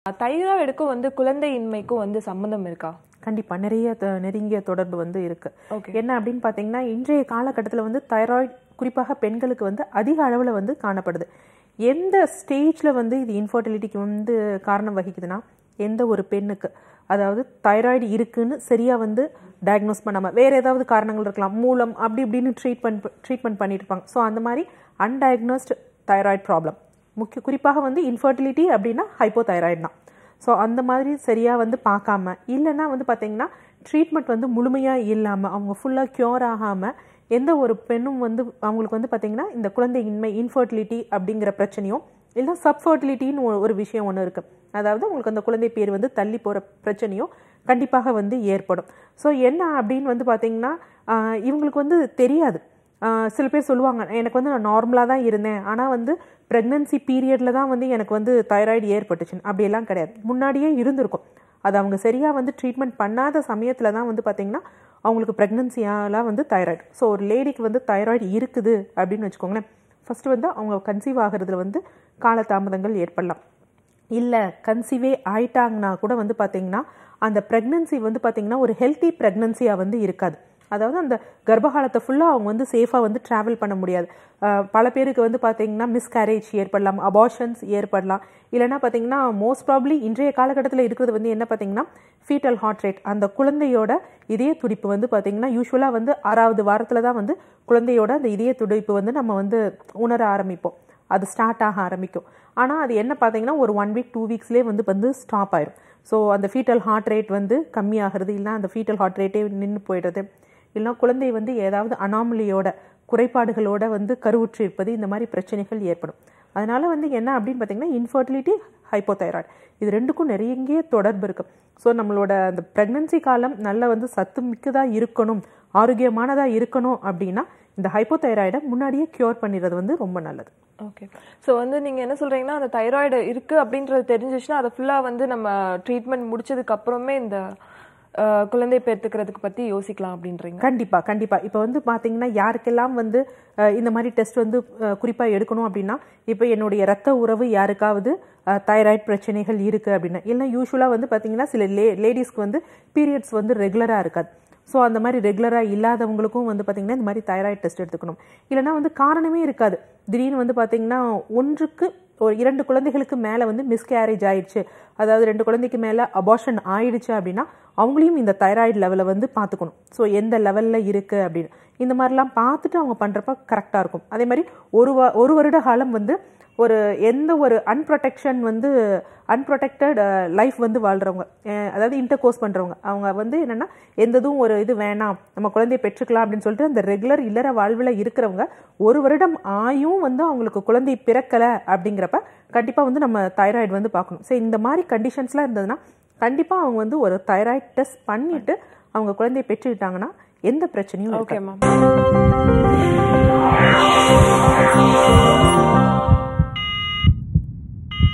தைராய்டுக்கும் வந்து குழந்தையின்மைக்கும் வந்து சம்மந்தம் இருக்கா கண்டிப்பா நிறைய த- நெருங்கிய தொடர்பு வந்து இருக்கு Okay. என்ன அப்படின்னு பாத்தீங்கன்னா இன்றைய காலகட்டத்தில் வந்து தைராய்டு குறிப்பாக பெண்களுக்கு வந்து அதிக அளவில் வந்து காணப்படுது எந்த ஸ்டேஜ்ல வந்து இது இன்ஃபர்டிலிட்டிக்கு வந்து காரணம் வகிக்குதுன்னா எந்த ஒரு பெண்ணுக்கு அதாவது தைராய்டு இருக்குன்னு சரியா வந்து டயக்னோஸ் பண்ணாம வேற ஏதாவது காரணங்கள் இருக்கலாம் மூலம் அப்படி இப்படின்னு ட்ரீட்மெண்ட் ட்ரீட்மெண்ட் பண்ணிட்டு இருப்பாங்க ஸோ அந்த மாதிரி அன்டயக்னோஸ்டு தைராய்டு ப்ராப்ளம் முக்கிய குறிப்பாக வந்து இன்ஃபர்டிலிட்டி அப்படின்னா ஹைப்போதைராய்டு தான் ஸோ அந்த மாதிரி சரியாக வந்து பார்க்காம இல்லைன்னா வந்து பார்த்தீங்கன்னா ட்ரீட்மெண்ட் வந்து முழுமையாக இல்லாமல் அவங்க ஃபுல்லாக க்யூர் ஆகாமல் எந்த ஒரு பெண்ணும் வந்து அவங்களுக்கு வந்து பார்த்தீங்கன்னா இந்த குழந்தையின்மை இன்ஃபர்டிலிட்டி அப்படிங்கிற பிரச்சனையும் இல்லை சப்ஃபர்டிலிட்டின்னு ஒரு விஷயம் ஒன்று இருக்குது அதாவது உங்களுக்கு அந்த குழந்தை பேர் வந்து தள்ளி போகிற பிரச்சனையும் கண்டிப்பாக வந்து ஏற்படும் ஸோ என்ன அப்படின்னு வந்து பார்த்தீங்கன்னா ஆஹ் இவங்களுக்கு வந்து தெரியாது ஆஹ் சில பேர் சொல்லுவாங்க எனக்கு வந்து நான் நார்மலாக தான் இருந்தேன் ஆனால் வந்து ப்ரெக்னன்சி பீரியடில் தான் வந்து எனக்கு வந்து தைராய்டு ஏற்பட்டுச்சுன்னு அப்படியெல்லாம் கிடையாது முன்னாடியே இருந்திருக்கும் அது அவங்க சரியாக வந்து ட்ரீட்மெண்ட் பண்ணாத சமயத்தில் தான் வந்து பார்த்தீங்கன்னா அவங்களுக்கு ப்ரெக்னன்சியாலாம் வந்து தைராய்டு ஸோ ஒரு லேடிக்கு வந்து தைராய்டு இருக்குது அப்படின்னு வச்சுக்கோங்களேன் ஃபர்ஸ்ட் வந்து அவங்க கன்சீவ் ஆகிறதுல வந்து காலதாமதங்கள் ஏற்படலாம் இல்லை கன்சீவே ஆயிட்டாங்கன்னா கூட வந்து பார்த்தீங்கன்னா அந்த ப்ரெக்னன்சி வந்து பார்த்தீங்கன்னா ஒரு ஹெல்த்தி ப்ரெக்னன்சியாக வந்து இருக்காது அதாவது அந்த கர்ப்பகாலத்தை ஃபுல்லாக அவங்க வந்து சேஃபாக வந்து ட்ராவல் பண்ண முடியாது அஹ் பல பேருக்கு வந்து பார்த்தீங்கன்னா மிஸ்கேரேஜ் ஏற்படலாம் அபார்ஷன்ஸ் ஏற்படலாம் இல்லைன்னா பார்த்தீங்கன்னா மோஸ்ட் ப்ராப்ளி இன்றைய காலகட்டத்தில் இருக்கிறது வந்து என்ன பார்த்தீங்கன்னா ஃபீட்டல் ஹார்ட் ரேட் அந்த குழந்தையோட இதய துடிப்பு வந்து பார்த்தீங்கன்னா யூஸ்வலாக வந்து ஆறாவது வாரத்தில் தான் வந்து குழந்தையோட அந்த இதய துடிப்பு வந்து நம்ம வந்து உணர ஆரம்பிப்போம் அது ஸ்டார்ட் ஆக ஆரம்பிக்கும் ஆனால் அது என்ன பார்த்தீங்கன்னா ஒரு ஒன் வீக் டூ வீக்ஸ்லேயே வந்து வந்து ஸ்டாப் ஆயிரும் ஸோ அந்த ஃபீட்டல் ஹார்ட் ரேட் வந்து கம்மியாகிறது இல்லை அந்த ஃபீட்டல் ஹார்ட் ரேட்டே நின்று போயிடுறது இல்லைனா குழந்தை வந்து ஏதாவது அனாமலியோட குறைபாடுகளோட வந்து கருவுற்று இருப்பது இந்த மாதிரி பிரச்சனைகள் ஏற்படும் அதனால வந்து என்ன அப்படின்னு பார்த்தீங்கன்னா இன்ஃபர்டிலிட்டி ஹைப்போதைராய்டு இது ரெண்டுக்கும் நிறைய தொடர்பு இருக்கு ஸோ நம்மளோட அந்த ப்ரெக்னன்சி காலம் நல்ல வந்து சத்து மிக்கதாக இருக்கணும் ஆரோக்கியமானதாக இருக்கணும் அப்படின்னா இந்த ஹைப்போதைராய்டை முன்னாடியே க்யூர் பண்ணிடுறது வந்து ரொம்ப நல்லது ஓகே ஸோ வந்து நீங்க என்ன சொல்றீங்கன்னா அந்த தைராய்டு இருக்கு அப்படின்றது தெரிஞ்சிச்சுன்னா அதை ஃபுல்லா வந்து நம்ம ட்ரீட்மெண்ட் முடிச்சதுக்கு அப்புறமே இந்த அஹ், குழந்தை பெற்றுக்கிறதுக்கு பத்தி யோசிக்கலாம் அப்படின்றீங்க கண்டிப்பா கண்டிப்பா இப்போ வந்து பாத்தீங்கன்னா யாருக்கெல்லாம் வந்து அஹ், இந்த மாதிரி டெஸ்ட் வந்து அஹ், குறிப்பா எடுக்கணும் அப்படின்னா இப்போ என்னுடைய ரத்த உறவு யாருக்காவது தைராய்டு பிரச்சனைகள் இருக்கு அப்படின்னா இல்லை யூஸ்வலாக வந்து பாத்தீங்கன்னா சில லே லேடிஸ்க்கு வந்து பீரியட்ஸ் வந்து ரெகுலராக இருக்காது ஸோ அந்த மாதிரி ரெகுலராக இல்லாதவங்களுக்கும் வந்து பார்த்தீங்கன்னா இந்த மாதிரி தைராய்டு டெஸ்ட் எடுத்துக்கணும் இல்லைன்னா வந்து காரணமே இருக்காது திடீர்னு வந்து பார்த்தீங்கன்னா ஒன்றுக்கு ஒரு இரண்டு குழந்தைகளுக்கு மேலே வந்து மிஸ்கேரேஜ் ஆயிடுச்சு அதாவது ரெண்டு குழந்தைக்கு மேலே அபார்ஷன் ஆயிடுச்சு அப்படின்னா அவங்களையும் இந்த தைராய்டு லெவலை வந்து பார்த்துக்கணும் ஸோ எந்த லெவலில் இருக்குது அப்படின்னு இந்த மாதிரிலாம் பார்த்துட்டு அவங்க பண்ணுறப்ப கரெக்டாக இருக்கும் அதே மாதிரி ஒரு வ- ஒரு வருட காலம் வந்து ஒரு எந்த ஒரு அன்ப்ரொடெக்ஷன் வந்து அன்ப்ரொடெக்டட் லைஃப் வந்து வாழ்றவங்க அஹ் அதாவது இன்டர் கோர்ஸ் பண்றவங்க அவங்க வந்து என்னன்னா எந்ததும் ஒரு இது வேணாம் நம்ம குழந்தையை பெற்றுக்கலாம் அப்படின்னு சொல்லிட்டு அந்த ரெகுலர் இல்லற வாழ்வில் இருக்கிறவங்க ஒரு வருடம் ஆயும் வந்து அவங்களுக்கு குழந்தை பிறக்கல அப்படிங்கிறப்ப கண்டிப்பா வந்து நம்ம தைராய்டு வந்து பார்க்கணும் சரி இந்த மாதிரி கண்டிஷன்ஸ்லாம் இருந்ததுன்னா கண்டிப்பா அவங்க வந்து ஒரு தைராய்டு டெஸ்ட் பண்ணிட்டு அவங்க குழந்தையை பெற்றுக்கிட்டாங்கன்னா எந்த பிரச்சனையும் ஓகே இருக்காது மேம்